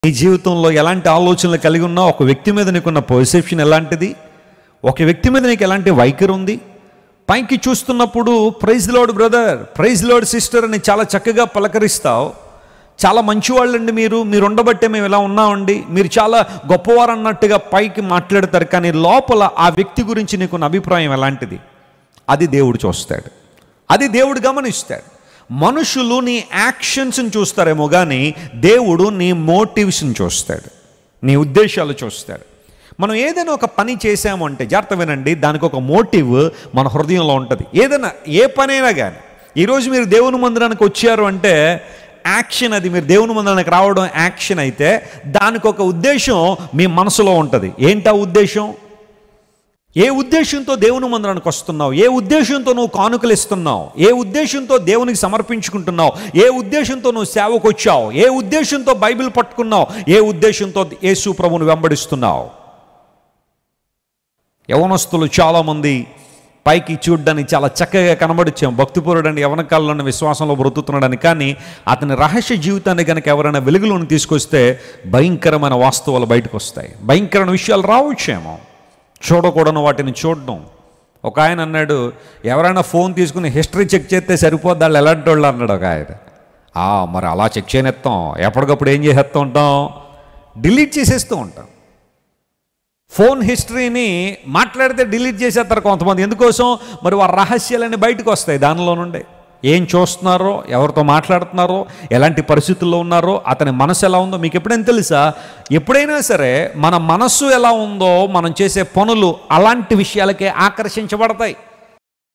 నీ జీవితంలో ఎలాంటి ఆలోచనలు కలిగి ఉన్నా ఒక వ్యక్తి మీద నీకున్న పర్సెప్షన్ ఎలాంటిది ఒక వ్యక్తి మీద నీకు ఎలాంటి వైఖరి ఉంది పైకి చూస్తున్నప్పుడు praise lord brother praise lord sister అని చాలా చక్కగా పలకరిస్తావు చాలా మంచివాళ్ళండి మీరు మీరు ఉండబట్టే మేము ఇలా ఉన్నామండి మీరు చాలా గొప్పవారు అన్నట్టుగా పైకి మాట్లాడతారు కానీ లోపల ఆ వ్యక్తి గురించి నీకున్న అభిప్రాయం ఎలాంటిది అది దేవుడు చూస్తాడు అది దేవుడు గమనిస్తాడు మనుషులు నీ యాక్షన్స్ని చూస్తారేమో కానీ దేవుడు నీ మోటివ్స్ని చూస్తాడు నీ ఉద్దేశాలు చూస్తాడు మనం ఏదైనా ఒక పని చేసాము అంటే జాగ్రత్త వినండి దానికి ఒక మోటివ్ మన హృదయంలో ఉంటుంది ఏదైనా ఏ పనైనా కానీ ఈరోజు మీరు దేవుని మందిరానికి వచ్చారు అంటే యాక్షన్ అది మీరు దేవుని మందిరానికి రావడం యాక్షన్ అయితే దానికి ఒక ఉద్దేశం మీ మనసులో ఉంటుంది ఏంటా ఉద్దేశం ఏ ఉద్దేశంతో దేవుని మందిరానికి వస్తున్నావు ఏ ఉద్దేశంతో నువ్వు కానుకలు ఇస్తున్నావు ఏ ఉద్దేశంతో దేవునికి సమర్పించుకుంటున్నావు ఏ ఉద్దేశంతో నువ్వు సేవకు వచ్చావు ఏ ఉద్దేశంతో బైబిల్ పట్టుకున్నావు ఏ ఉద్దేశంతో యేసు ప్రభుని వెంబడిస్తున్నావు యవనస్తులు చాలామంది పైకి చూడ్డానికి చాలా చక్కగా కనబడిచ్చాం భక్తిపూరుడని యవన కాలంలోని విశ్వాసంలో బ్రతుకుతున్నాడని కానీ అతని రహస్య జీవితాన్ని కనుక ఎవరైనా వెలుగులోని తీసుకొస్తే భయంకరమైన వాస్తవాలు బయటకు వస్తాయి భయంకరమైన విషయాలు రావచ్చేమో చూడకూడని వాటిని చూడడం ఒక ఆయన అన్నాడు ఎవరైనా ఫోన్ తీసుకుని హిస్టరీ చెక్ చేస్తే సరిపోద్ది వాళ్ళు ఎలాంటి వాళ్ళు అన్నాడు ఒక ఆయన "ఆ, మరి అలా చెక్ చేయనిస్తాం ఎప్పటికప్పుడు ఏం చేసేస్తూ ఉంటాం డిలీట్ చేసేస్తూ ఉంటాం ఫోన్ హిస్టరీని మాట్లాడితే డిలీట్ చేసేస్తారు కొంతమంది ఎందుకోసం మరి వారి రహస్యాలన్నీ బయటకు వస్తాయి దానిలో నుండి ఏం చూస్తున్నారో ఎవరితో మాట్లాడుతున్నారో ఎలాంటి పరిస్థితుల్లో ఉన్నారో అతని మనసు ఎలా ఉందో మీకు ఎప్పుడైనా తెలుసా ఎప్పుడైనా సరే మన మనస్సు ఎలా ఉందో మనం చేసే పనులు అలాంటి విషయాలకే ఆకర్షించబడతాయి